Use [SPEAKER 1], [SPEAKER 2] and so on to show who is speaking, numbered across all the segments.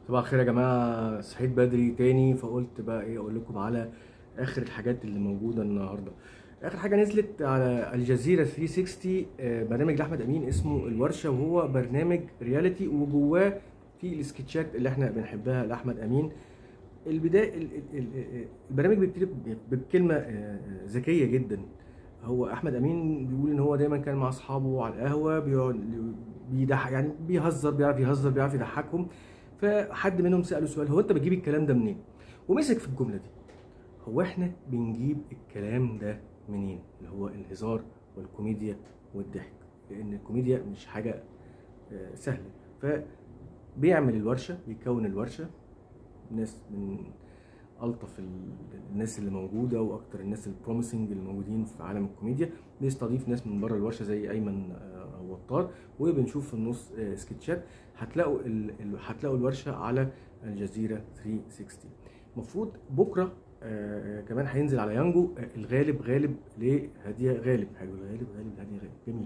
[SPEAKER 1] طبعا خير يا جماعه صحيت بدري تاني فقلت بقى ايه اقول لكم على اخر الحاجات اللي موجوده النهارده اخر حاجه نزلت على الجزيره 360 آه، برنامج لاحمد امين اسمه الورشه وهو برنامج رياليتي وجواه في السكتشات اللي احنا بنحبها لاحمد امين البدايه ال- ال- ال- البرنامج بيبتدي بكلمه آه، ذكيه جدا هو احمد امين بيقول ان هو دايما كان مع اصحابه على القهوه بيقعد بيضحك يعني بيهزر بيعرف يهزر بيعرف يضحكهم فحد منهم ساله سؤال هو انت بتجيب الكلام ده منين ومسك في الجمله دي هو احنا بنجيب الكلام ده منين اللي هو الهزار والكوميديا والضحك لان الكوميديا مش حاجه آه، سهله فبيعمل الورشه بيكون الورشه ناس من الطف ال- الناس اللي موجوده واكتر الناس البروميسنج اللي موجودين في عالم الكوميديا بيستضيف ناس من بره الورشه زي ايمن آه، وطار وبنشوف في النص آه، سكتشات هتلاقوا ال- ال- هتلاقوا الورشه على الجزيره 360 المفروض بكره آه، كمان هينزل على يانجو آه، الغالب غالب لهديه غالب حلو الغالب غالب لهديه غالب جميل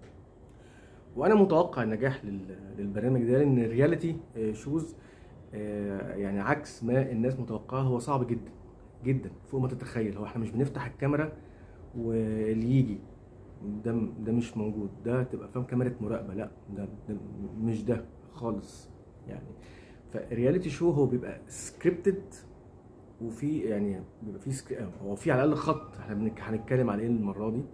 [SPEAKER 1] وانا متوقع النجاح لل- للبرنامج ده لان الرياليتي آه، شوز آه، يعني عكس ما الناس متوقعه هو صعب جدا جدا فوق ما تتخيل هو احنا مش بنفتح الكاميرا واللي يجي ده ده مش موجود ده تبقى فاهم كاميرا مراقبه لا ده, ده مش ده خالص يعني فالرياليتي شو هو بيبقى سكريبتد وفي يعني بيبقى في سكري... هو في على الاقل خط احنا بنك- هنتكلم على ايه المره دي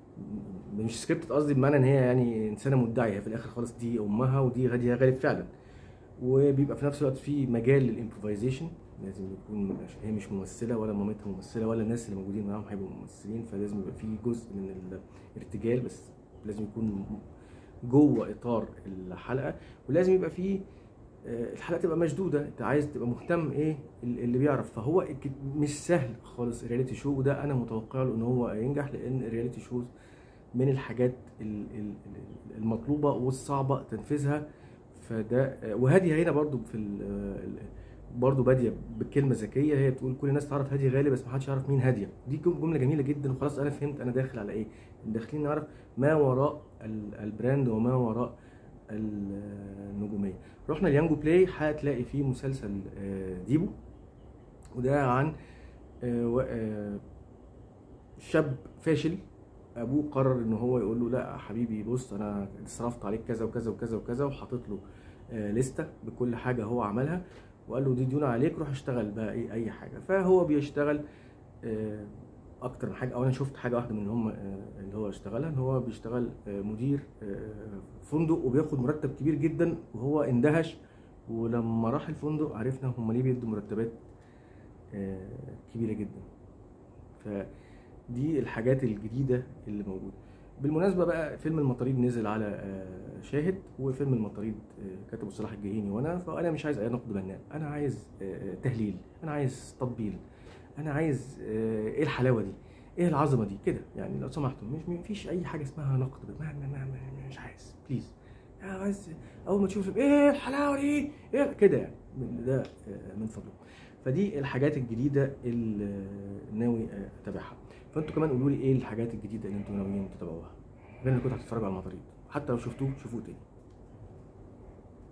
[SPEAKER 1] مش سكريبتد قصدي بمعنى ان هي يعني انسانه مدعيه هي في الاخر خالص دي امها ودي غاديه غالب فعلا وبيبقى في نفس الوقت في مجال للامبروفيزيشن لازم يكون عشان هي مش ممثله ولا مامتها ممثله ولا الناس اللي موجودين معاهم هيبقوا ممثلين فلازم يبقى في جزء من الارتجال بس لازم يكون جوه اطار الحلقه ولازم يبقى في آه، الحلقه تبقى مشدوده انت عايز تبقى مهتم ايه اللي بيعرف فهو الك- مش سهل خالص الرياليتي شو وده انا متوقع له ان هو ينجح لان الرياليتي شوز من الحاجات ال- ال- ال- المطلوبه والصعبه تنفيذها فده وهاديه هنا برضو في ال- ال- برضو باديه بكلمه ذكيه هي بتقول كل الناس تعرف هاديه غالي بس ما حدش يعرف مين هاديه دي جمله جميله جدا وخلاص انا فهمت انا داخل على ايه داخلين نعرف ما وراء ال- البراند وما وراء النجوميه رحنا اليانجو بلاي هتلاقي فيه مسلسل آه، ديبو وده عن آه، و- آه، شاب فاشل ابوه قرر ان هو يقول له لا حبيبي بص انا صرفت عليك كذا وكذا وكذا وكذا وحاطط له آه، لستة بكل حاجة هو عملها وقال له دي ديون عليك روح اشتغل بقى ايه اي حاجة فهو بيشتغل آه، اكتر من حاجة او انا شفت حاجة واحدة من هم آه، اللي هو اشتغلها ان هو بيشتغل آه، مدير آه، فندق وبياخد مرتب كبير جدا وهو اندهش ولما راح الفندق عرفنا هم ليه بيدوا مرتبات آه، كبيرة جدا فدي الحاجات الجديدة اللي موجودة بالمناسبة بقى فيلم المطاريد نزل على آه، شاهد وفيلم المطاريد آه، كتبه صلاح الجهيني وانا فانا مش عايز اي نقد بناء انا عايز آه، تهليل انا عايز تطبيل انا عايز آه، ايه الحلاوة دي ايه العظمة دي كده يعني لو سمحتوا مش مفيش اي حاجة اسمها نقد ما ما ما ما مش عايز بليز أنا عايز اول ما تشوف الفيلم، ايه الحلاوة دي ايه كده يعني من- ده آه، من فضلكم فدي الحاجات الجديدة اللي آه، ناوي آه، اتابعها فانتوا كمان قولوا لي ايه الحاجات الجديده اللي انتوا ناويين تتابعوها غير اللي كنتوا هتتفرجوا على المطاريد حتى لو شفتوه شوفوه تاني